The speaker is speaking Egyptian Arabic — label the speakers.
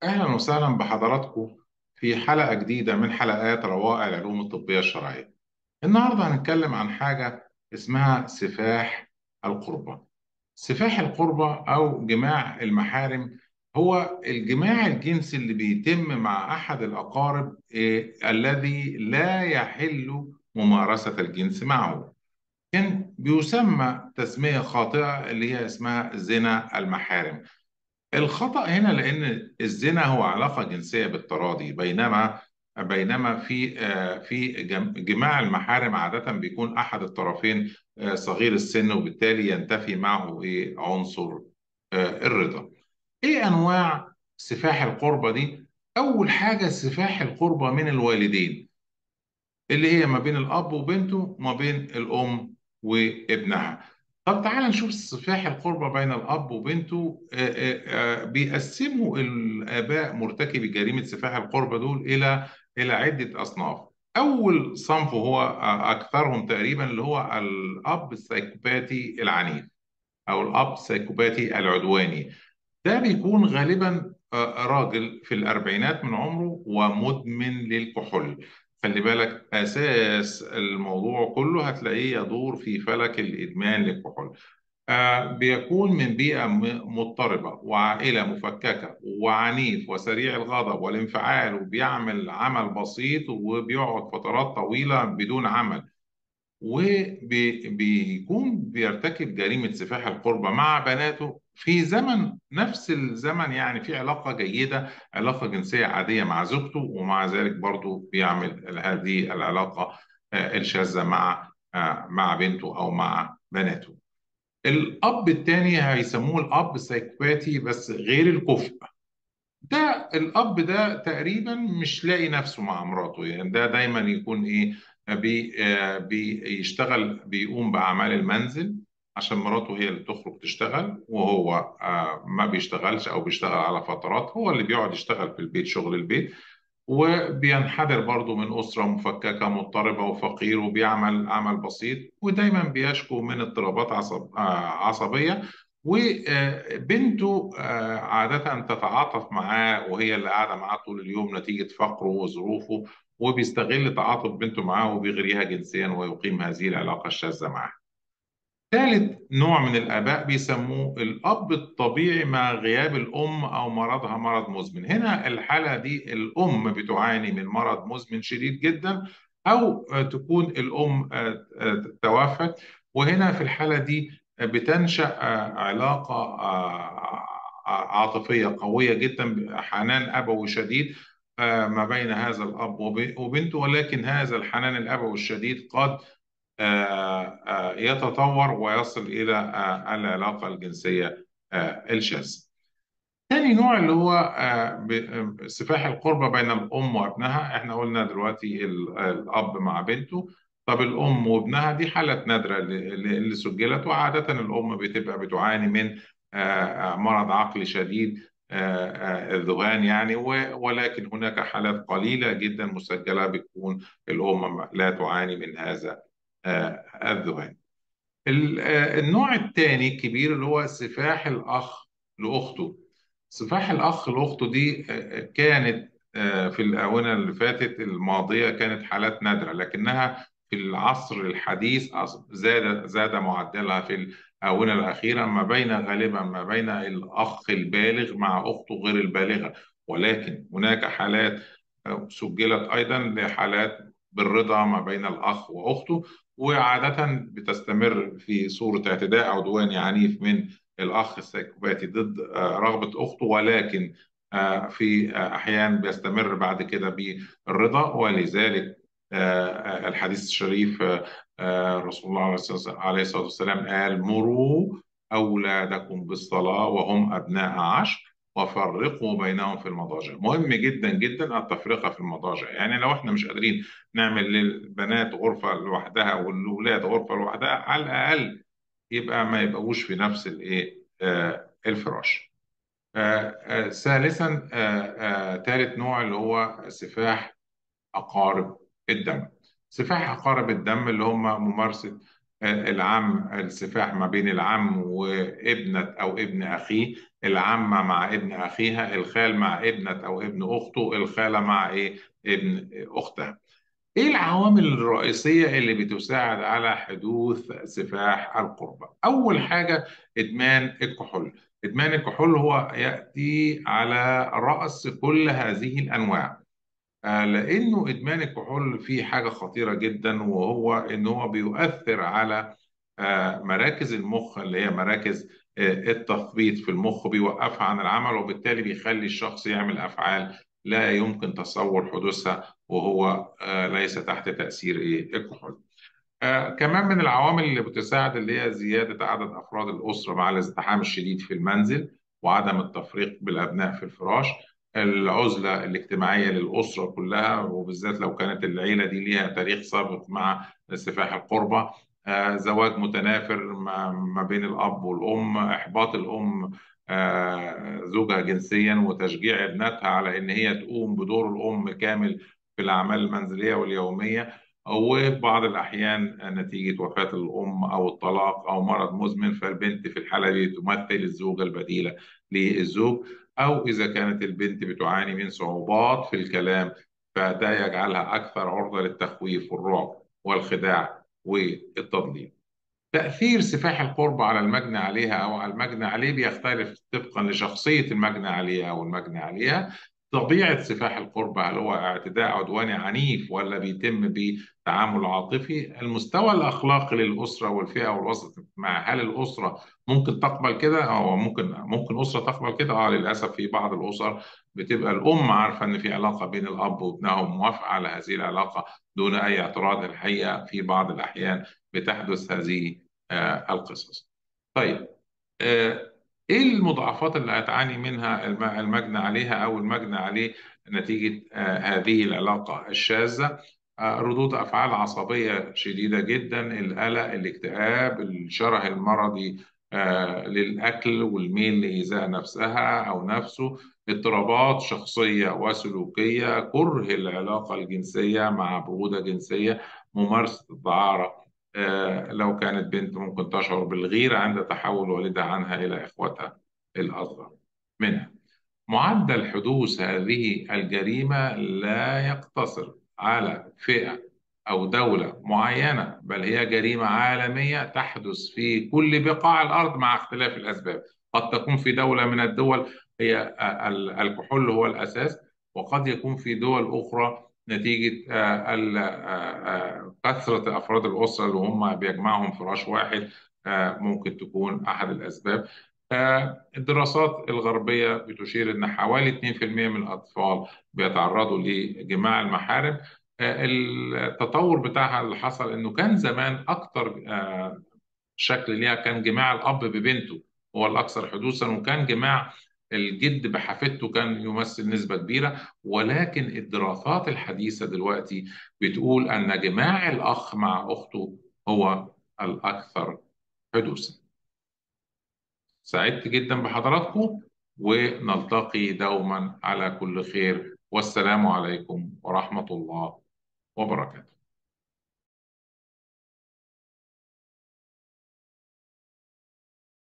Speaker 1: أهلا وسهلا بحضراتكم في حلقة جديدة من حلقات روائع العلوم الطبية الشرعية. النهاردة هنتكلم عن حاجة اسمها سفاح القربة. سفاح القربة أو جماع المحارم هو الجماع الجنسي اللي بيتم مع أحد الأقارب إيه الذي لا يحل ممارسة الجنس معه. كان بيسمى تسمية خاطئة اللي هي اسمها زنا المحارم. الخطأ هنا لأن الزنا هو علاقة جنسية بالتراضي بينما بينما في آه، في جم- جماع المحارم عادة بيكون أحد الطرفين آه، صغير السن وبالتالي ينتفي معه إيه عنصر آه، الرضا. إيه أنواع سفاح القربة دي؟ أول حاجة سفاح القربة من الوالدين اللي هي ما بين الأب وبنته وما بين الأم وابنها طب تعال نشوف سفاح القربة بين الأب وبنته آه، آه، آه، بيقسموا الآباء مرتكبي جريمة سفاح القربة دول إلى إلى عدة أصناف أول صنف هو آه، أكثرهم تقريبا اللي هو الأب السايكوباتي العنيف أو الأب السايكوباتي العدواني ده بيكون غالبا آه، راجل في الأربعينات من عمره ومدمن للكحول خلي بالك أساس الموضوع كله هتلاقيه يدور في فلك الإدمان للكحول آه، بيكون من بيئة م- مضطربة وعائلة مفككة وعنيف وسريع الغضب والانفعال وبيعمل عمل بسيط وبيقعد فترات طويلة بدون عمل وبيكون بيرتكب جريمة سفاح القربة مع بناته في زمن نفس الزمن يعني في علاقة جيدة علاقة جنسية عادية مع زوجته ومع ذلك برضو بيعمل هذه العلاقة آه، الشاذة مع آه، مع بنته أو مع بناته الأب التاني هيسموه الأب السايكوباتي بس غير الكفء ده الأب ده تقريبا مش لاقي نفسه مع مراته يعني ده دايما يكون إيه بي آه، بيشتغل بيقوم بأعمال المنزل عشان مراته هي اللي تخرج تشتغل وهو آه، ما بيشتغلش أو بيشتغل على فترات هو اللي بيقعد يشتغل في البيت شغل البيت وبينحدر برضه من أسرة مفككة مضطربة وفقير وبيعمل عمل بسيط ودايما بيشكو من اضطرابات عصب آه، عصبية وبنته عادة تتعاطف معاه وهي اللي قاعدة معاه طول اليوم نتيجة فقره وظروفه وبيستغل تعاطف بنته معاه وبيغريها جنسيا ويقيم هذه العلاقة الشاذة معاه. ثالث نوع من الآباء بيسموه الأب الطبيعي مع غياب الأم أو مرضها مرض مزمن هنا الحالة دي الأم بتعاني من مرض مزمن شديد جدا أو آه، تكون الأم آه، آه، توفت وهنا في الحالة دي بتنشأ آه، علاقة آه، عاطفية قوية جدا حنان أبوي شديد آه، ما بين هذا الأب وب- وبنته ولكن هذا الحنان الأبوي الشديد قد آه، آه، يتطور ويصل إلى آه، العلاقة الجنسية آه، الشاذة. تاني نوع اللي هو آه، ب- آه، سفاح القربة بين الأم وابنها احنا قلنا دلوقتي ال- الأب مع بنته طب الأم وابنها دي حالة نادرة اللي اللي سجلت وعادة الأم بتبقى بتعاني من آه، آه، مرض عقلي شديد آه، آه، الذهان يعني و- ولكن هناك حالات قليلة جدا مسجلة بتكون الأم لا تعاني من هذا آه، الذهان ال- آه، النوع الثاني الكبير اللي هو سفاح الأخ لأخته سفاح الأخ لأخته دي آه، كانت آه، في الآونة اللي فاتت الماضية كانت حالات نادرة لكنها في العصر الحديث أص- زاد زاد معدلها في الآونة الأخيرة ما بين غالبا ما بين الأخ البالغ مع أخته غير البالغة ولكن هناك حالات آه، سجلت أيضا لحالات بالرضا ما بين الأخ وأخته وعادة بتستمر في صورة اعتداء عدواني عنيف من الأخ السايكوباتي ضد آه، رغبة أخته ولكن آه، في آه، أحيان بيستمر بعد كده بالرضا ولذلك آه، آه، الحديث الشريف آه، آه، رسول الله عليه الصلاة والسلام قال مروا أولادكم بالصلاة وهم أبناء عشر وفرقوا بينهم في المضاجع مهم جدا جدا التفرقة في المضاجع يعني لو احنا مش قادرين نعمل للبنات غرفة لوحدها والأولاد غرفة لوحدها على الأقل يبقى ما يبقوش في نفس الايه آه الفراش آه آه ثالثا آه آه ثالث نوع اللي هو سفاح أقارب الدم سفاح أقارب الدم اللي هم ممارسة العم السفاح ما بين العم وابنة أو ابن أخيه العمة مع ابن أخيها الخال مع ابنة أو ابن أخته الخالة مع إيه ابن أختها ايه العوامل الرئيسيه اللي بتساعد على حدوث سفاح القربة اول حاجه ادمان الكحول ادمان الكحول هو ياتي على راس كل هذه الانواع آه، لانه ادمان الكحول فيه حاجه خطيره جدا وهو ان هو بيؤثر على آه، مراكز المخ اللي هي مراكز آه، التثبيط في المخ بيوقفها عن العمل وبالتالي بيخلي الشخص يعمل افعال لا يمكن تصور حدوثها وهو ليس تحت تاثير ايه الكحول. كمان من العوامل اللي بتساعد اللي هي زياده عدد افراد الاسره مع الازدحام الشديد في المنزل وعدم التفريق بالابناء في الفراش العزلة الاجتماعية للأسرة كلها وبالذات لو كانت العيلة دي ليها تاريخ سابق مع سفاح القربة آه، زواج متنافر ما بين الأب والأم إحباط الأم آه، زوجها جنسيا وتشجيع ابنتها على إن هي تقوم بدور الأم كامل في الأعمال المنزلية واليومية وفي بعض الأحيان نتيجة وفاة الأم أو الطلاق أو مرض مزمن فالبنت في الحالة دي تمثل الزوجة البديلة للزوج أو إذا كانت البنت بتعاني من صعوبات في الكلام فده يجعلها أكثر عرضة للتخويف والرعب والخداع والتضليل تأثير سفاح القرب على المجني عليها أو على المجني عليه بيختلف طبقا لشخصية المجني عليها أو المجني عليها طبيعة سفاح القرب هل هو اعتداء عدواني عنيف ولا بيتم بتعامل عاطفي المستوى الأخلاقي للأسرة والفئة والوسط مع هل الأسرة ممكن تقبل كده أو ممكن ممكن أسرة تقبل كده اه للأسف في بعض الأسر بتبقى الأم عارفة إن في علاقة بين الأب وابنها وموافقة على هذه العلاقة دون أي اعتراض الحقيقة في بعض الأحيان بتحدث هذه آه القصص طيب آه ايه المضاعفات اللي هتعاني منها المجني عليها او المجني عليه نتيجه آه، هذه العلاقه الشاذه آه، ردود افعال عصبيه شديده جدا القلق الاكتئاب الشره المرضي آه، للاكل والميل لايذاء نفسها او نفسه اضطرابات شخصيه وسلوكيه كره العلاقه الجنسيه مع بروده جنسيه ممارسه الدعاره آه، لو كانت بنت ممكن تشعر بالغيرة عند تحول والدها عنها إلى إخوتها الأصغر منها معدل حدوث هذه الجريمة لا يقتصر على فئة أو دولة معينة بل هي جريمة عالمية تحدث في كل بقاع الأرض مع اختلاف الأسباب قد تكون في دولة من الدول هي الكحول هو الأساس وقد يكون في دول أخرى نتيجة آه، آه، آه، كثرة أفراد الأسرة اللي هم بيجمعهم فراش واحد ممكن تكون أحد الأسباب الدراسات الغربية بتشير أن حوالي 2% من الأطفال بيتعرضوا لجماع المحارم التطور بتاعها اللي حصل أنه كان زمان أكتر شكل ليها كان جماع الأب ببنته هو الأكثر حدوثا وكان جماع الجد بحفيدته كان يمثل نسبة كبيرة ولكن الدراسات الحديثة دلوقتي بتقول أن جماع الأخ مع أخته هو الأكثر حدوثا سعدت جدا بحضراتكم ونلتقي دوما على كل خير والسلام عليكم ورحمة الله وبركاته